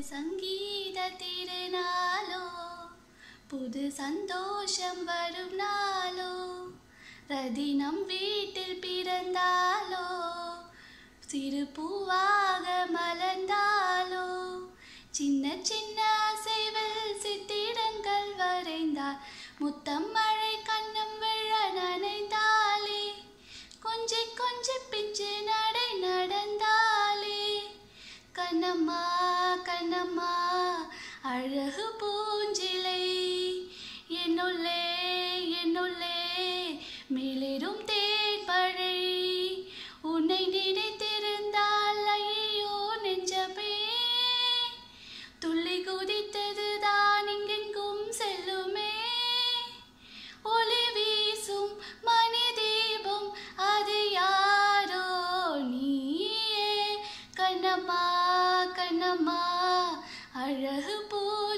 சங்கீத திருநாளோ புது சந்தோஷம் வரும் நாளோ ரதினம் வீட்டில் பிறந்தாலோ சிறு பூவாக மலர்ந்தாலோ சின்ன சின்ன அசைவில் சித்திரங்கள் வரைந்தார் முத்தம் மழை கண்ணம் விழ நனைந்தாலே கொஞ்சி கொஞ்சி பிஞ்சு நடை நடந்தாலே கண்ணம்மா கண்ணம்மா அழகு பூஞ்சிலை என்னுள்ளே என்னுள்ளே மேலிரும் தேன்பழை உன்னை நினைத்திருந்தால் ஐயோ நெஞ்சமே துள்ளி குதித்தது தான் இங்கெங்கும் செல்லுமே ஒளி வீசும் மணி தீபம் அது யாரோ நீயே கண்ணம்மா கண்ணம்மா அழகு பூ